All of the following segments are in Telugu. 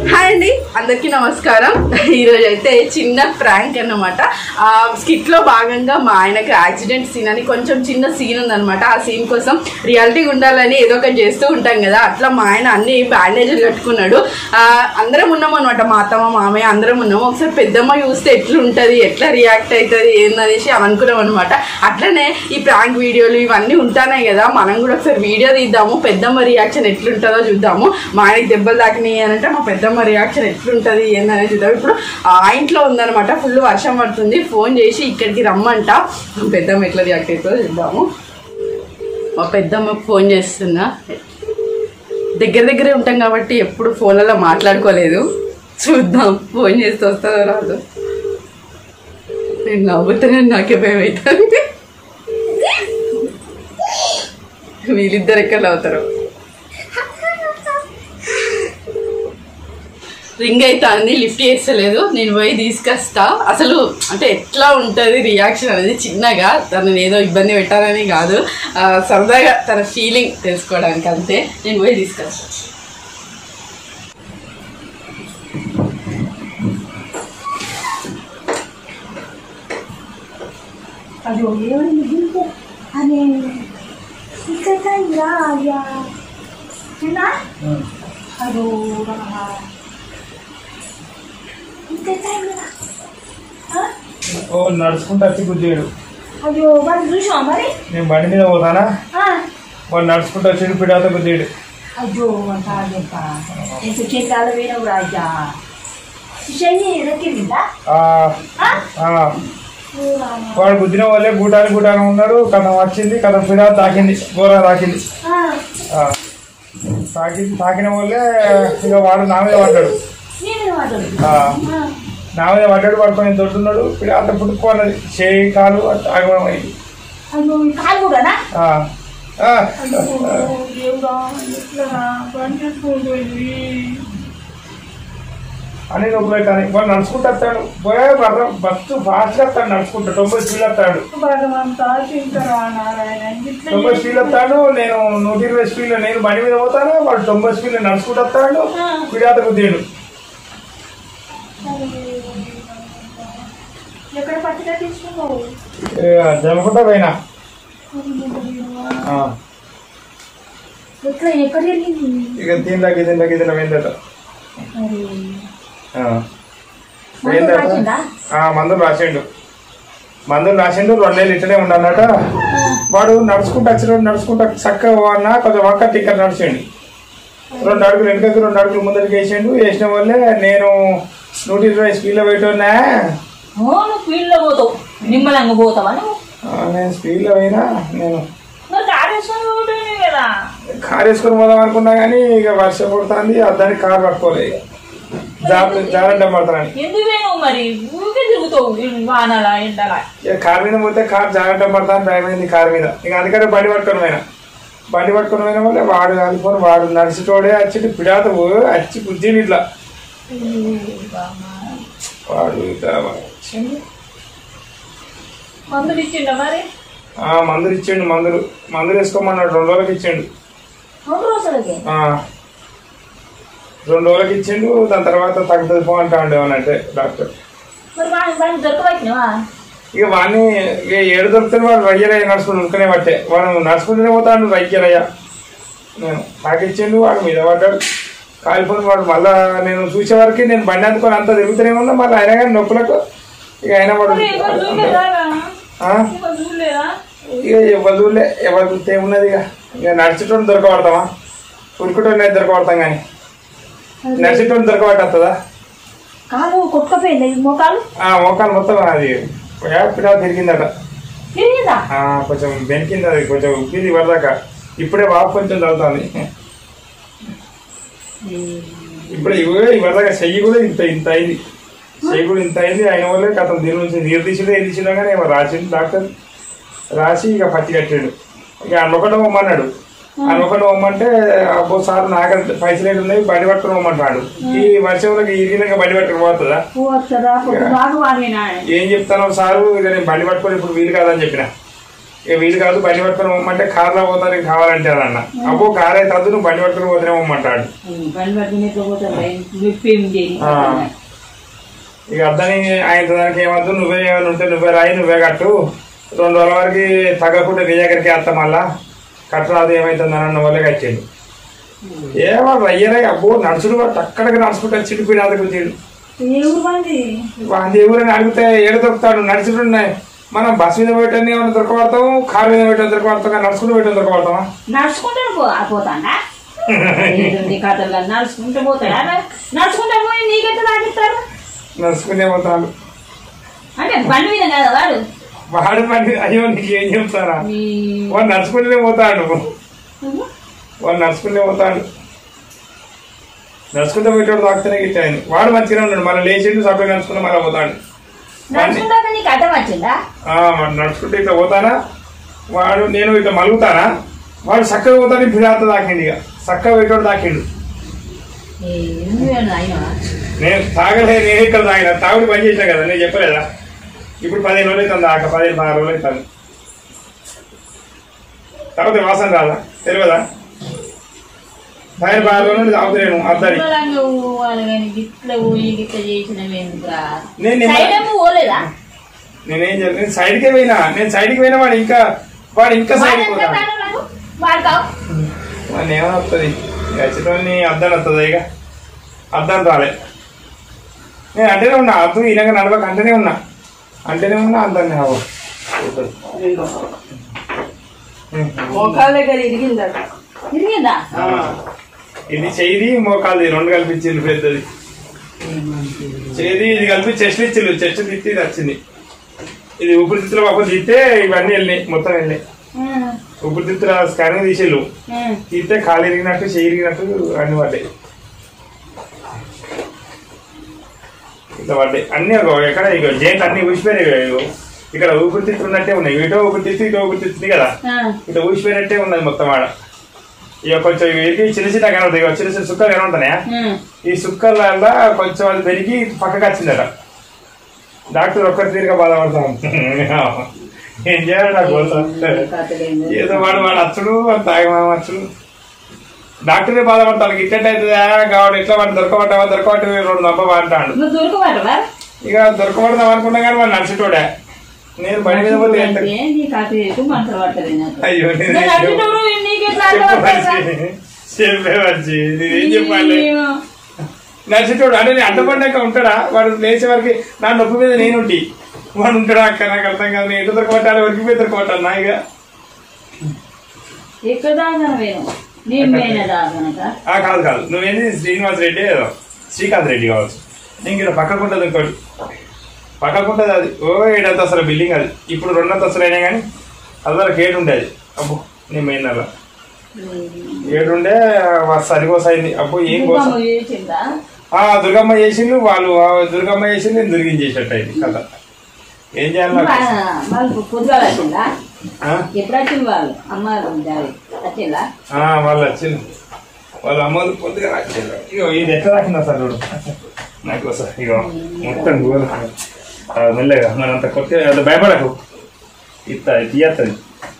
హాయ్ అండి అందరికీ నమస్కారం ఈరోజు అయితే చిన్న ప్రాంక్ అన్నమాట ఆ స్కిట్ లో భాగంగా మా ఆయనకి యాక్సిడెంట్ సీన్ అని కొంచెం చిన్న సీన్ ఉందన్నమాట ఆ సీన్ కోసం రియాలిటీగా ఉండాలని ఏదో ఒకటి చేస్తూ ఉంటాం కదా అట్లా మా ఆయన అన్ని బ్యాండేజీలు కట్టుకున్నాడు ఆ, అందరం ఉన్నాం అనమాట మా అత్తమ్మ మామయ్య అందరం ఉన్నాము ఒకసారి పెద్దమ్మ చూస్తే ఎట్లుంటది ఎట్లా రియాక్ట్ అవుతుంది ఏందనేసి అనుకున్నాం అనమాట అట్లనే ఈ ప్రాంక్ వీడియోలు ఇవన్నీ ఉంటాయి కదా మనం కూడా ఒకసారి వీడియో తీద్దాము పెద్దమ్మ రియాక్షన్ ఎట్లుంటుందో చూద్దాము మా ఆయనకి దెబ్బలు తాకినాయి అని అంటే మా పెద్దమ్మ రియాక్షన్ ఎట్లుంటుంది ఏందనేది చూద్దాం ఇప్పుడు ఆ ఇంట్లో ఉందన్నమాట ఫుల్ వర్షం పడుతుంది ఫోన్ చేసి ఇక్కడికి రమ్మంట పెద్దమ్మ ఎట్లా రియాక్ట్ అవుతుందో చూద్దాము మా పెద్దమ్మకు ఫోన్ చేస్తున్నా దగ్గర దగ్గరే ఉంటాం కాబట్టి ఎప్పుడు ఫోన్లలో మాట్లాడుకోలేదు చూద్దాం ఫోన్ చేస్తే వస్తుందో రాదు నేను నవ్వుతానని నాకే భయం అవుతుంది వీళ్ళిద్దరు ఎక్కడ అవుతారు రింగ్ అవుతుంది లిఫ్ట్ చేస్తలేదు నేను పోయి తీసుకొస్తా అసలు అంటే ఎట్లా ఉంటుంది రియాక్షన్ అనేది చిన్నగా తనని ఏదో ఇబ్బంది పెట్టాలని కాదు ఆ, సరదాగా తన ఫీలింగ్ తెలుసుకోవడానికి అంతే నేను పోయి తీసుకొస్తా అయ్యో ఏమైంది దీంతో అని ఇక్కడ అయ్యా ఏనా అదో ఇంకా ఓ నడుచుకుంటూ వచ్చి గుద్దేడు అయ్యో వాడు చూసావా మరి నేను బండి మీద పోతానా ఆ, వాడు నడుచుకుంటూ వచ్చి పిడాత గుద్దేడు అయ్యో అంత చెప్ప ఎంత చేతాల వేయవు రాజా చెయ్యి దక్కిందా ఆ, ఆ, వాడు గుద్దిన వాళ్ళే గూటాని గూటాని ఉన్నాడు కథం వచ్చింది కథం పిడా తాకింది గోర తాకింది ఆ, తాకింది తాకిన వాళ్ళే ఇక వాడు నా మీద పడ్డాడు నేను మాట్లాడు ఆ, నా మీద పడ్డాడు పడుకొని దొడ్డున్నాడు పిడాత పుట్టుకోన్నది చేయి కాలు ఆగమైంది అయ్యో ఈ కాలు కూడానా ఆ, ఆ, అయ్యో దేవుడా ఎట్లా పంపించుకుంటుంది అని లోపల కానీ వాడు నడుచుకుంటూ వస్తాడు పోయే బర్ర బస్సు ఫాస్ట్గా వస్తాడు నడుచుకుంటా తొంభై స్పీడ్ వస్తాడు భగవంతా శంకరా నారాయణ ఇట్లా తొంభై స్పీడ్ వస్తాడు నేను నూట ఇరవై స్పీడ్లో నేను బండి మీద పోతాను వాడు తొంభై స్పీడ్లో నడుచుకుంటూ వస్తాడు పిడాత గుద్దేడు ఎక్కడ పట్టిగా తీసుకున్నావు జమకుంటా పోయినా ఆ, ఎట్లా ఎక్కడ వెళ్ళింది ఇక దీనిలోకి దీనిలోకి దీనిలో పోయిందట ఆ. మందు పోయిందట రాసిందా? ఆ, మందులు రాసిండు మందులు రాసిండు రెండు నెలలు ఇట్లనే ఉండన్నట వాడు నడుచుకుంటూ వచ్చిన నడుచుకుంటూ చక్కగా అన్న కొంచెం వంక టిక్కర్ నడిచిండు రెండు అడుగులు వెనుకకి రెండు అడుగులు ముందరికి వేసిండు వేసిన వల్లే నేను నూట ఇరవై స్పీడ్లో పెట్టున్నా నువ్వు ఫీల్డ్ లో పోతావు నిమ్మలంగా పోతావా నువ్వు నేను స్పీడ్లో పోయినా నేను మరి కారు వేసుకొని పోవటమే కదా కార్ వేసుకొని పోదాం అనుకున్నా కానీ ఇక వర్షం పడుతుంది దానికి కార్ పట్టుకోలేదు ఇక జాగ్రత్త జాగ్రత్త పడతానని ఎందుకు పోయినావు మరి ఊరికే తిరుగుతావు ఈ వానలా ఎండలా ఇక కార్ మీద పోతే కార్ జాగ్రత్త పడతాను భయం అయింది కార్ మీద ఇక అందుకనే బండి పట్టుకొని పోయినా బండి పట్టుకొని పోయిన వల్ల వాడు అనుకొని వాడు నడిచిటోడే వచ్చి పిడాత వచ్చి బుద్ధిని ఇట్లా వాడు ఇట్లా వచ్చిండు. మందులు ఇచ్చిండ మరి ఆ మందులు ఇచ్చిండు మందులు మందులు వేసుకోమన్నాడు రెండు రోజులకి ఇచ్చిండు రెండు రోజులకి ఆ, రెండు రోజులకి ఇచ్చిండు దాని తర్వాత తగ్గుతుంది పో అంటాడు ఏమనంటే డాక్టర్ మరి వాడిని వాడిని దొరకబట్టినవా ఇక వాడిని ఇక ఏడు దొరికితే వాడు రయ్యరయ్య నడుచుకుంటూ ఉనుకునే పట్టే వాడు నడుచుకుంటూనే పోతాడు రయ్యరయ్య నేను నాకు ఇచ్చిండు వాడు మీద పడ్డాడు కాలిపోయి వాడు మళ్ళా నేను చూసే వరకు నేను బండి అందుకొని అంతా తిరుగుతూనే ఉన్నా మళ్ళీ అయినా కానీ నొప్పులకు ఇక అయినా వాడు మరి ఎవరు చూడలేదా ఆ? ఎవరు చూడలేదా ఇక ఎవరు చూడలే ఎవరు చూస్తే ఏమున్నది ఇక ఇక నడిచేటోని దొరకబడతామా ఉరుకుటోని దొరకబడతాం కానీ నడిచేటోని దొరకబట్టదా కాలు కొట్టుకపోయింది ఈ మోకాలు ఆ మోకాలు మొత్తం అది పిడా తిరిగిందట తిరిగిందా ఆ, కొంచెం బెనికింది అది కొంచెం ఉప్పింది వరదాకా ఇప్పుడే వాపు కొంచెం చదువుతుంది ఇప్పుడే ఇవే ఇవరదాకా చెయ్యి కూడా ఇంత ఇంత అయింది చెయ్యి కూడా ఇంత అయింది అయిన వల్లే కథం దీని నుంచి నీరు తీసినా ఏం తీసినా కానీ ఏమో రాసింది డాక్టర్ రాసి ఇక పత్తి కట్టాడు ఇక అన్నొకటి పోమన్నాడు అన్నొకటి పోమంటే అబ్బో సార్ నాకు పైసలు ఏంటి ఉన్నాయి బండి పట్టుకుని పోమంటాడు ఈ వర్షంలోకి ఈ విధంగా బండి పట్టుకుని పోతుందా పోతుందా బాగా వాడినా ఏం చెప్తాను సారు ఇక నేను బండి పట్టుకొని ఇప్పుడు వీలు కాదని చెప్పిన ఇక వీలు కాదు బండి పట్టుకొని పోమంటే కార్లో పోతాను నీకు కావాలంటే అన్న అబ్బో కార్ అయితే వద్దు నువ్వు బండి పట్టుకొని పోతేనే పోమంటాడు పని పట్టుకుని ఎట్లా పోతారు నొప్పేం చేయి ఆ. ఇక అద్దని ఆయన దానికి ఏమద్దు నువ్వే ఏమైనా ఉంటే నువ్వే రాయి నువ్వే కట్టు రెండు రోజుల వరకు తగ్గకుండా నీ దగ్గరికి వేస్తాం మళ్ళా కట్టరాదు ఏమైతుంది అని అన్న వాళ్ళే కట్టాడు ఏమో రయ్యరా అబ్బో నడుచుడు వాడు అక్కడికి నడుచుకుంటా చిడిపోయిన అదకు వచ్చాడు ఏ ఊరు మంది వాడి ఎవరైనా అడిగితే ఏడ దొరుకుతాడు నడుచుడున్నాయి మనం బస్ మీద పెట్టని ఏమైనా దొరకబడతాము కారు మీద పెట్టని దొరకబడతాం కానీ నడుచుకుంటూ పెట్టని దొరకబడతామా నడుచుకుంటే పో- ఆ పోతాడా ఏడుంది కథలు నడుచుకుంటే పోతాడా నడుచుకుంటే పోయి నీకెట్లా తాగిస్తారు నడుచుకునే పోతాడు అంటే బండి మీద కదా వాడు వాడు మంది అయ్యో నీకు ఏం చెప్తారా మీ వాడు నడుచుకుంటూనే పోతాడు నువ్వు? వాడు నడుచుకుంటే పోతాడు నడుచుకుంటే పోయేటోడు తాకుతూనే గిట్టాయని వాడు మంచిగా ఉన్నాడు మళ్ళీ లేచిండు సపరేట్ నడుచుకుంటే మళ్ళీ పోతాడు నడుచుకుంటే నీకు అడ్డం వచ్చిందా ఆ, వాడు నడుచుకుంటే ఇట్లా పోతానా వాడు నేను ఇట్లా మలుగుతానా వాడు చక్కగా పోతాడు ఫిరాత దాకిండు ఇక చక్కగా పెట్టోడు దాకిండు ఏ, ఎందుకు అయినా నేను తాగలే నేను ఇక్కడ తాగిన తాగుడు పని చేసినా కదా నేను చెప్పలేదా ఇప్పుడు పదిహేను రోజులు అవుతుంది దాకా పదిహేను పదహారు రోజులు అవుతుంది తాగితే వాసన రాదా తెలియదా పదిహేను పదహారు రోజులు తాగుతలేను అద్దరి నిమ్మలంగా పోవాలి కానీ గిట్ల పోయి గిట్ల చేసినవేంద్రా నేను నిమ్మ- సైడ్ ఏమో పోలేదా నేనేం చెప్పి నేను సైడ్కే పోయినా నేను సైడ్కి పోయినా వాడు ఇంకా వాడు ఇంకా వాడు సైడ్కి ఎంత పోతాడు కాదు నాకు? వాడుతావు వాడిని ఏమైనా వస్తుంది ఖచ్చితంగా అద్దాన్ని వస్తుంది ఇక అద్దాన్ని రాలే నేను అంటేనే ఉన్నా అద్దు ఈయనగా నడవక అంటేనే ఉన్నా అంటేనే ఉన్నా అద్దాన్ని రావు మోకాల దగ్గర ఇరిగిందట తిరిగిందా ఆ. ఇది చెయ్యి మోకాలు రెండు కల్పించింది పెద్దది చేది ఇది కలిపి చెస్ట్ ఇచ్చిండు చెస్ట్ తిట్టి ఇది వచ్చింది ఇది ఊపిరితిత్తులు పాపం తీస్తే ఇవన్నీ వెళ్ళినాయి మొత్తం వెళ్ళినాయి ఉమ్, ఊపిరితిత్తుల స్కానింగ్ తీసేళ్ళు ఉమ్. తీస్తే కాలు ఇరిగినట్టు చెయ్యి ఇరిగినట్టు అన్ని పడ్డాయి ఇట్లా పడ్డాయి అన్ని ఒక ఎక్కడ ఇక జైంట్ అన్ని ఊసిపోయినాయి ఇక ఇగో. ఇక్కడ ఊపిరితిత్తులు ఉన్నట్టే ఉన్నాయి ఇటో ఊపిరితిత్తు ఇటో ఊపిరితిత్తుంది కదా ఆ, ఇట్లా ఊసిపోయినట్టే ఉన్నది మొత్తం ఆడ ఇక కొంచెం ఇవి చిన్న చిన్న కనబడతాయి ఇక చిన్న చిన్న సుక్కలు కనబడుతున్నాయా ఉమ్. ఈ సుక్కల కొంచెం అది పెరిగి పక్కకు వచ్చిందట డాక్టర్ ఒక్కరి తీరుగా బాధపడతాం ఏం చేయాలి నాకు కథలేందో. ఏదో వాడు వాడు అచ్చుడు వాడు తాగమా అచ్చుడు డాక్టరే బాధపడతాను ఇట్లా అవుతుందా కావాలి ఇట్లా వాడు దొరకబడ్డా దొరకబట్టి రెండు నమ్మవా అంటాడు నువ్వు దొరకబడవా ఇక దొరకబడదాం అనుకున్నా కానీ వాడు నడిచేటోడే నేను బండి మీద పోతే ఎంత నీ కథ చేసి మంత్రం పట్టలేదు నాకు అయ్యో నేను నేను అడిగినప్పుడు నీకెట్లా అర్థమవుతుందా? చెప్పే వచ్చి నేనేం చెప్పాలి ఏమో. నడిచేటోడు అంటే నేను అడ్డపడ్డాక ఉంటాడా వాడు లేచే వరకు నా నొప్పి మీద నేను ఉంటి వాడు ఉంటాడా అక్క నాకు అర్థం కాదు నేను ఎటు దొరకబట్టాలి వరకు పోయి దొరకబట్టాను నా ఇక ఎక్కడ దాగన వేను నేను పోయిన దాగనక ఆ కాదు కాదు నువ్వేంది శ్రీనివాస్ రెడ్డి ఏదో శ్రీకాంత్ రెడ్డి కావచ్చు నేను ఇక్కడ పక్కకు ఉంటుంది ఇంకోటి పక్కకు ఉంటుంది అది ఓ ఏడంత అసలు బిల్డింగ్ అది ఇప్పుడు రెండంత అసలు అయినా కానీ అది వరకు ఏడు ఉండేది అబ్బో నేను మెయిన్ నెల ఏడు ఉండే సరిగోస అయింది అబ్బో ఏం కోసం దుర్గమ్మ చేసిందా ఆ దుర్గమ్మ చేసిండు వాళ్ళు ఆ దుర్గమ్మ చేసిండు నేను దుర్గించేసేట అయింది కథ ఏం చేయాలి నాకు? వాళ్ళు పొద్దుగా వచ్చిందా ఆ? ఎప్పుడు వచ్చింది వాళ్ళు అమ్మ డాడీ వచ్చిందా ఆ, వాళ్ళు వచ్చింది వాళ్ళు అమ్మలు పొద్దుగా రాసిండ్రు. ఇగో ఇది ఎట్లా రాసిందా సార్ చూడు నాకు సార్ ఇగో మొత్తం గోల ఆ, మెల్లగా మన అంత కొత్త అంత భయపడకు ఇత్త తీయత్తది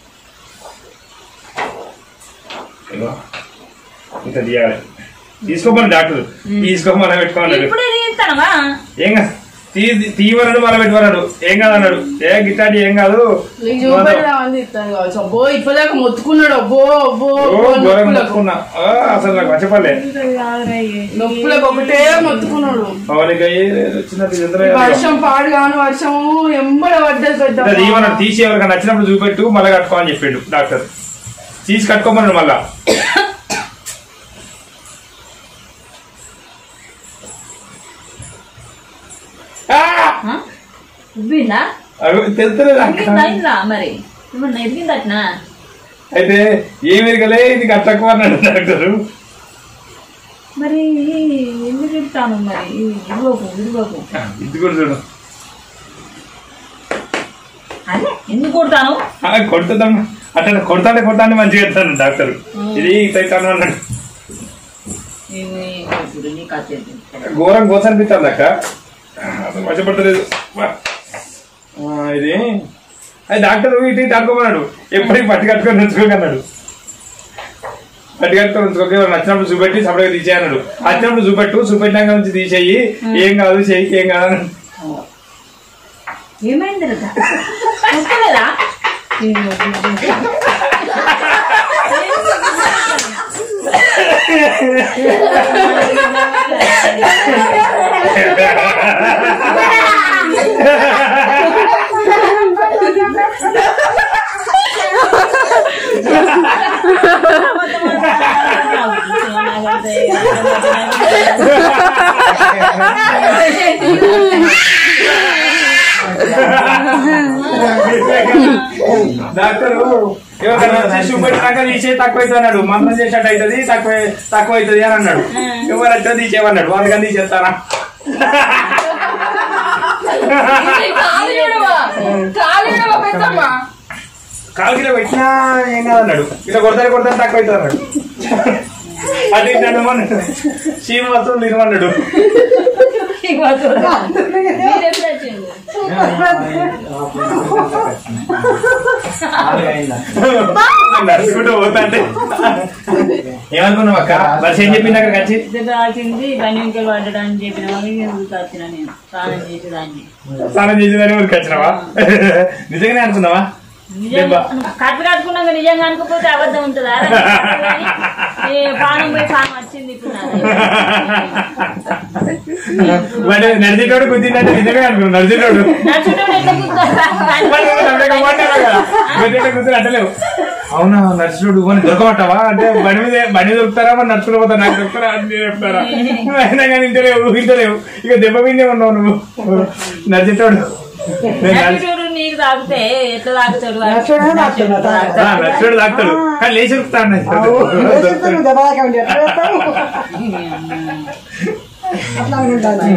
ఇగో ఇంత తీయాలి తీసుకోమని డాక్టర్ తీసుకోమని పెట్టుకోమన్నాడు ఇప్పుడే తీస్తానవా ఏం కాదు తీ తీయమన్నాడు మళ్ళీ పెట్టుకున్నాడు ఏం కాదు అన్నాడు ఏ గిట్టాడి ఏం కాదు నీకు చూపెడదామని ఇస్తాను కావచ్చు అబ్బో ఇప్పటిదాకా మొత్తుకున్నాడు అబ్బో అబ్బో ఓ, అబ్బో, ఘోరంగా నొప్పులకు మొత్తుకున్నా. ఆ, అసలు నాకు వచ్చపలే నొప్పులకు ఒకటే మొత్తుకున్నాడు పవన్కి అయ్యి చిన్న ఇద్దరు వర్షం పాడు కాను వర్షం ఎంబడ పడ్డది పెద్ద అది ఏమన్నాడు తీసి ఎవరికి నచ్చినప్పుడు చూపెట్టు మళ్ళీ కట్టుకో అని చెప్పిండు డాక్టర్ తీసి కట్టుకోమన్నాడు మళ్ళా ఆ! ఉబ్బిందా అగో, తెలుస్తలేదు అక్క. ఉబ్బిందా ఇందా మరి ఇప్పుడు ఎదిగిందట్నా అయితే ఏం ఎరగలే ఇది కట్టకు అన్నాడు డాక్టర్ మరి ఎందుకు చెప్తాను మరి ఇదిగోకు ఇదిగోకు ఇది కూడా చూడు అదే ఎందుకు కొడతాను ఆ, కొడుతుందాం అట్లా కొడతాంటే కొడతాంటే మంచిగా చెప్తాను డాక్టర్ ఇది ఇతను అన్నాడు ఏమి ఇప్పుడు నీకు వచ్చేది ఘోరం గోస అనిపిస్తుంది అక్క అసలు మర్చిపడలేదు వా. ఆ, ఇది అది డాక్టర్ ఇటు ఇటు అనుకోమన్నాడు ఎప్పటికి పట్టి కట్టుకొని ఉంచుకోకన్నాడు పట్టి కట్టుకొని ఉంచుకోక ఎవరు నచ్చినప్పుడు చూపెట్టి సపరేట్గా తీసేయన్నాడు వచ్చినప్పుడు చూపెట్టు చూపెట్టినాక నుంచి తీసేయి ఏం కాదు చెయ్యికి ఏం కాదు అన్నాడు. ఏమైంది వస్తలేదా డాక్టర్ ఎవరికైనా వచ్చి చూపెట్టినాక తీసే తక్కువ అవుతుంది అన్నాడు మంత్రం చేసినట్టు అవుతుంది తక్కువ తక్కువ అవుతుంది అని అన్నాడు ఎవరు అంటే తీసేవన్నాడు అందుకని తీసేస్తానా కాలుకి పెట్టినా ఏం కాదన్నాడు ఇలా కొడతారు కొడతారు తక్కువ అవుతుంది అన్నాడు అది తినమన్నాడు శ్రీనివాసం తినమన్నాడు నడుచుకుంటూ పోతా అంటే ఏమనుకున్నావు అక్క బస్ ఏం చెప్పింది అక్కడ వచ్చి రాసింది బనింకలు పడ్డడానికి చెప్పిన వాళ్ళకి వచ్చిన నేను స్నానం చేసేదాన్ని స్నానం చేసేదాన్ని ఊరికి వచ్చినావా నిజంగానే అనుకున్నావా నిజంగా కట్టు కట్టుకున్నాక నిజంగా అనుకోకపోతే అబద్ధం ఉంటుందా ఏ పానం పోయి పానం వచ్చింది ఇప్పుడు నాకు. మరి నడిచేటోడు గుద్దిందంటే నిజమే అనుకున్నావు నడిచేటోడు నడుచుకుంటూ ఎట్లా కూర్చోవాలి? గుద్దింటే అంటలేవు అవునా నడిచేటోడు అని దొరకమంటావా అంటే బండి మీద బండి దొరుకుతారా మరి నడుచుకుంటూ పోతా నాకు దొరుకుతారా అని నేను చెప్తారా అయినా కానీ ఇంటలేవు ఇంటలేవు ఇక దెబ్బ మీదే ఉన్నావు నువ్వు నడిచేటోడు నేను నడిచి- నడుచుడు నీకు తాగితే ఎట్లా తాగుతాడు నడుచుడే తాగుతాడు, తాగుతాడు. ఆ, నడిచేటోడు తాగుతాడు కానీ లేచి ఉరుకుతాడు వేసేస్తాను దెబ్బలాగా ఉండి ఎట్లా వేస్తావు? అట్లా ఉంటుంది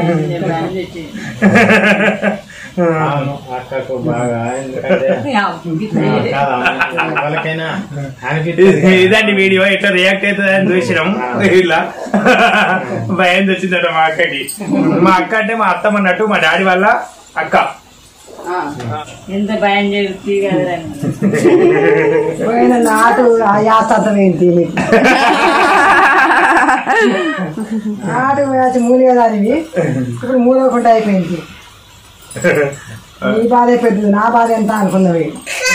అవును అక్కకు బాగా ఎందుకంటే కాదా, వాళ్ళకైనా అనిపిస్తుంది ఇదండి వీడియో ఎట్లా రియాక్ట్ అవుతుంది అని చూసినాం ఇలా భయం వచ్చిందట మా అక్కకి మా అక్క అంటే మా అత్తమ్మ అన్నట్టు మా డాడీ వాళ్ళ అక్క ఎంత భయం చేస్తుంది కదా పోయిన నాటు ఆ యాస్తార్థం ఏంటి నీకు? నాటు వేసి మూలిగా దానివి ఇప్పుడు మూలకుండా అయిపోయింది నీ బాధ పెద్దది నా బాధ ఎంత అనుకున్నవి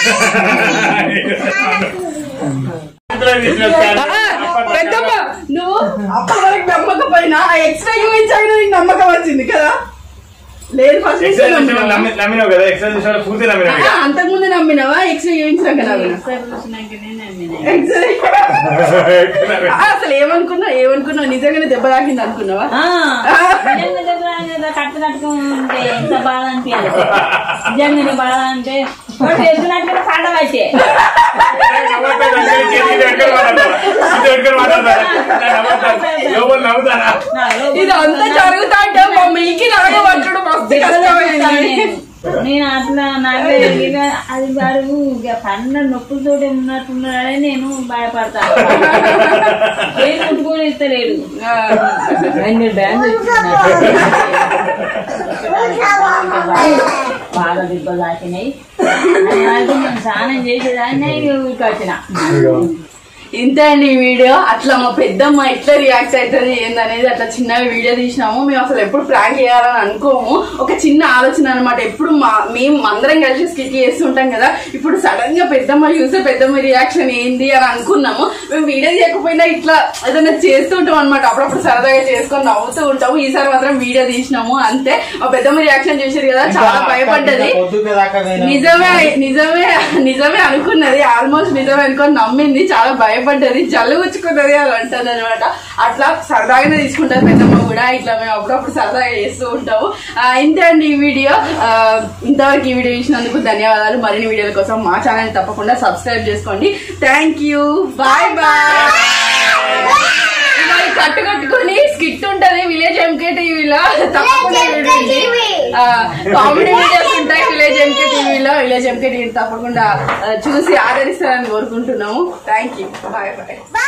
పెద్దమ్మ నువ్వు అప్పటి వరకు నమ్మకపోయినా ఆ ఎక్స్ట్రా చూపించాక నీకు నమ్మకం వచ్చింది కదా లేదు ఫస్ట్ ఎక్సైజ్ నమ్మినావు కదా ఎక్సైజ్ పూర్తి నమ్మినావు ఇక. అంతకుముందు నమ్మినావా ఎక్స్ట్రా చూపించాక నమ్మినా చూసినాకనే నమ్మినా X-ray. ఆ, అసలు ఏమనుకున్నా ఏమనుకున్నా నిజంగానే దెబ్బ తాకింది అనుకున్నావా ఆ, నిజంగా దగ్గర ఏదో కట్టు కట్టుకుంటే ఎంత బాధ అనిపించాలి నిజంగానే బాధ అంటే వాడు ఎదుగునట్టుగా పండ వచ్చే నవ్వట్లేదు, అందరూ చేతి ఇది పెట్టుకొని మాట్లాడతారా? ఇది పెట్టుకొని మాట్లాడతారా? ఇలా నవ్వుతారు. లోపల నవ్వుతారా? ఇది అంతా జరుగుతా అంటే మా మీకి నాగా పట్టడం మస్తు కష్టమైంది నేను అట్లా నాకు ఇక అది వాడు ఇక పన్న నొప్పులతోటి ఉన్నట్టున్నాడని నేను భయపడతాను ఏం ముట్టుకొని ఇస్తలేడు రెండు బ్యాండ్ బాగా దెబ్బలు తాకినాయి అది నేను స్నానం చేసేదాన్ని ఊరికి వచ్చిన ఇంతే అండి ఈ వీడియో అట్లా మా పెద్దమ్మ ఎట్లా రియాక్ట్ అవుతుంది ఏందనేది అట్లా చిన్నగా వీడియో తీసినాము మేము అసలు ఎప్పుడు ప్రాంక్ చేయాలని అనుకోము ఒక చిన్న ఆలోచన అనమాట ఎప్పుడు మా మేము అందరం కలిసి స్కిట్ చేస్తుంటాం కదా ఇప్పుడు సడన్ గా పెద్దమ్మ చూస్తే పెద్దమ్మ రియాక్షన్ ఏంది అని అనుకున్నాము మేము వీడియో చేయకపోయినా ఇట్లా ఏదైనా చేస్తుంటాం అనమాట అప్పుడప్పుడు సరదాగా చేసుకొని నవ్వుతూ ఉంటాము ఈసారి మాత్రం వీడియో తీసినాము అంతే మా పెద్దమ్మ రియాక్షన్ చేశారు కదా చాలా భయపడ్డది పొద్దుకే దాకా పోయినా. నిజమే నిజమే నిజమే అనుకున్నది ఆల్మోస్ట్ నిజమే అనుకొని నమ్మింది చాలా భయపడ్డది జల్లు గుచ్చుకున్నది అని అంటది అనమాట అట్లా సరదాగానే తీసుకుంటారు పెద్దమ్మ కూడా ఇట్లా మేము అప్పుడప్పుడు సరదాగా చేస్తూ ఉంటాము ఆ, ఇంతే అండి ఈ వీడియో ఆ, ఇంతవరకు ఈ వీడియో చూసినందుకు ధన్యవాదాలు మరిన్ని వీడియోల కోసం మా ఛానల్ తప్పకుండా సబ్స్క్రైబ్ చేసుకోండి థ్యాంక్ యూ బాయ్ బాయ్ కట్టు కట్టుకొని స్కిట్ ఉంటది విలేజ్ ఎంకే టీవీలో తప్పకుండా చూడండి కామెడీ వీడియోస్ ఉంటాయి విలేజ్ ఎంకే టీవీలో విలేజ్ ఎంకే టీవీ తప్పకుండా ఆ, చూసి ఆదరిస్తారని కోరుకుంటున్నాము థ్యాంక్ యూ బాయ్ బాయ్